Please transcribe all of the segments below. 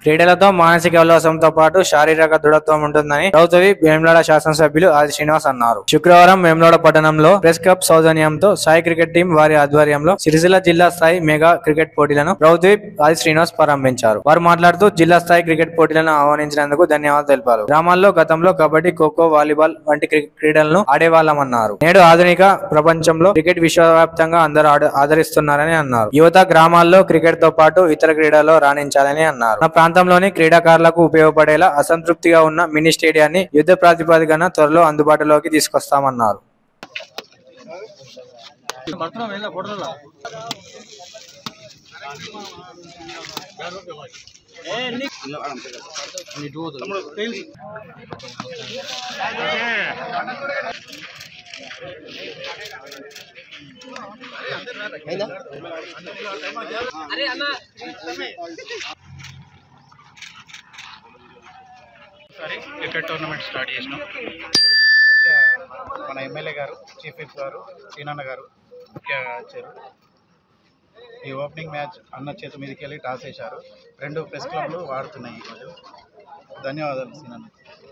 క్రీడలతో మానసిక ఉల్లాసంతో పాటు శారీరక దృఢత్వం ఉంటుందని రౌతవి వేములవాడ శాసనసభ్యులు ఆది శ్రీనివాస్ అన్నారు శుక్రవారం వేములవాడ పట్టణంలో ప్రెస్ క్లబ్ సౌజన్యంతో సాయి క్రికెట్ టీం వారి ఆధ్వర్యంలో సిరిసిల్ల జిల్లా స్థాయి మెగా క్రికెట్ పోటీలను రౌతవి ఆది శ్రీనివాస్ ప్రారంభించారు వారు మాట్లాడుతూ జిల్లా స్థాయి క్రికెట్ పోటీలను ఆహ్వానించినందుకు ధన్యవాదాలు తెలిపారు గ్రామాల్లో గతంలో కబడ్డీ ఖోఖో వాలీబాల్ వంటి క్రి- క్రీడలను ఆడేవాళ్ళమన్నారు నేడు ఆధునిక ప్రపంచంలో క్రికెట్ విశ్వవ్యాప్తంగా అందరూ ఆడ- ఆదరిస్తున్నారని అన్నారు యువత గ్రామాల్లో క్రికెట్ తో పాటు ఇతర క్రీడల్లో రాణించాలని అన్నారు మన ప్రాంతంలోని క్రీడాకారులకు ఉపయోగపడేలా అసంతృప్తిగా ఉన్న మినీ స్టేడియాన్ని యుద్ధ ప్రాతిపదికన త్వరలో అందుబాటులోకి తీసుకొస్తామన్నారు ఒకసారి క్రికెట్ టోర్నమెంట్ స్టార్ట్ చేసినాం మన ఎమ్మెల్యే గారు చీఫ్ విప్ గారు సీనన్న గారు ముఖ్యంగా వచ్చారు ఈ ఓపెనింగ్ మ్యాచ్ అన్న చేతి మీదకి వెళ్ళి టాస్ వేశారు రెండు ప్రెస్ క్లబ్లు వాడుతున్నాయి ఈరోజు ధన్యవాదాలు సీనన్న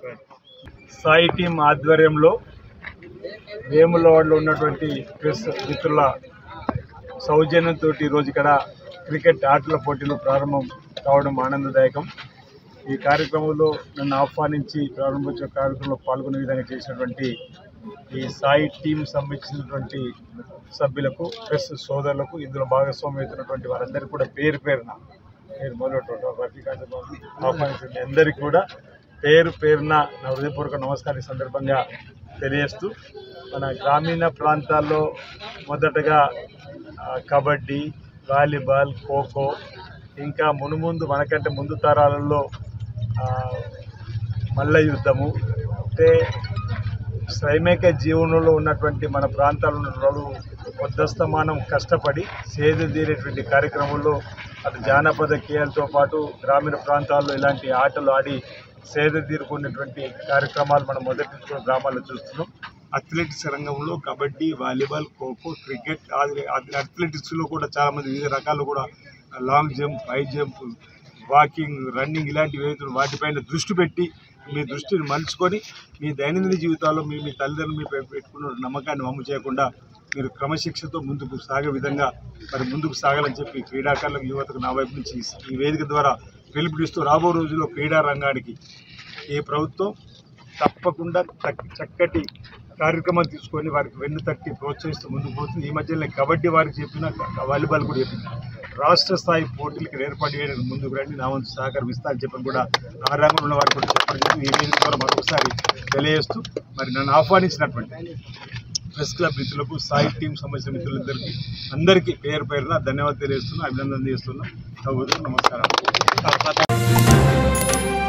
సాయి టీం ఆధ్వర్యంలో వేములవాడలో ఉన్నటువంటి ప్రెస్ మిత్రుల సౌజన్యంతో ఈరోజు ఇక్కడ క్రికెట్ ఆటల పోటీలు ప్రారంభం కావడం ఆనందదాయకం ఈ కార్యక్రమంలో నన్ను ఆహ్వానించి ప్రారంభించిన కార్యక్రమంలో పాల్గొనే విధంగా చేసినటువంటి ఈ సాయి టీం సంబంధించినటువంటి సభ్యులకు ప్రెస్ సోదరులకు ఇందులో భాగస్వామ్యం అవుతున్నటువంటి వారందరికీ కూడా పేరు పేరున పేరు మొదలటువంటి వర్తికాంత ఆహ్వానించిన అందరికీ కూడా పేరు పేరున నా హృదయపూర్వక నమస్కారం ఈ సందర్భంగా తెలియజేస్తూ మన గ్రామీణ ప్రాంతాల్లో మొదటగా ఆ, కబడ్డీ వాలీబాల్ ఖోఖో ఇంకా మునుముందు మనకంటే ముందు తరాలలో ఆ, మల్ల యుద్ధము అంటే శ్రైమిక జీవనంలో ఉన్నటువంటి మన ప్రాంతాల్లో ఉన్న వాళ్ళు పొద్దస్తమానం కష్టపడి సేద తీరేటువంటి కార్యక్రమంలో అటు జానపద కేయాలతో పాటు గ్రామీణ ప్రాంతాల్లో ఇలాంటి ఆటలు ఆడి సేద తీరుకునేటువంటి కార్యక్రమాలు మనం మొదటి నుంచి కూడా గ్రామాల్లో చూస్తున్నాం అథ్లెటిక్స్ రంగంలో కబడ్డీ వాలీబాల్ ఖోఖో క్రికెట్ ఆది- ఆది- అథ్లెటిక్స్లో కూడా చాలామంది వివిధ రకాలు కూడా long jump high jump walking running ఇలాంటివి ఏవైతే ఉన్నాయో వాటిపైన దృష్టి పెట్టి మీ దృష్టిని మలుచుకొని మీ దైనందిన జీవితాల్లో మీ మీ తల్లిదండ్రులు మీ పై పెట్టుకున్న నమ్మకాన్ని వమ్ము చేయకుండా మీరు క్రమశిక్షతో ముందుకు సాగే విధంగా మరి ముందుకు సాగాలని చెప్పి క్రీడాకారులకు యువతకు నా వైపు నుంచి ఈ వేదిక ద్వారా పిలుపునిస్తూ రాబో రోజుల్లో క్రీడా రంగానికి ఈ ప్రభుత్వం తప్పకుండా చక్- చక్కటి కార్యక్రమం తీసుకొని వారికి వెన్ను తట్టి ప్రోత్సహిస్తూ ముందుకు పోతుంది ఈ మధ్యలో కబడ్డీ వారికి చెప్పిన క- వాలీబాల్ కూడా చెప్పిన రాష్ట్ర స్థాయి పోటీలకు ఏర్పాటు చేయడానికి ముందుకు రండి నా వంతు సహకరిస్తా అని చెప్పని కూడా ఆ రంగంలో ఉన్న వారికి కూడా చెప్పడం జరిగింది. ఈ వేదిక ద్వారా మరొకసారి తెలియజేస్తూ మరి నన్ను ఆహ్వానించినటువంటి ప్రెస్ క్లబ్ మిత్రులకు సాయి టీం సంబంధించిన మిత్రులందరికీ అందరికీ పేరు పేరున ధన్యవాదాలు తెలియజేస్తున్నా అభినందన చేస్తున్నా నమస్కారం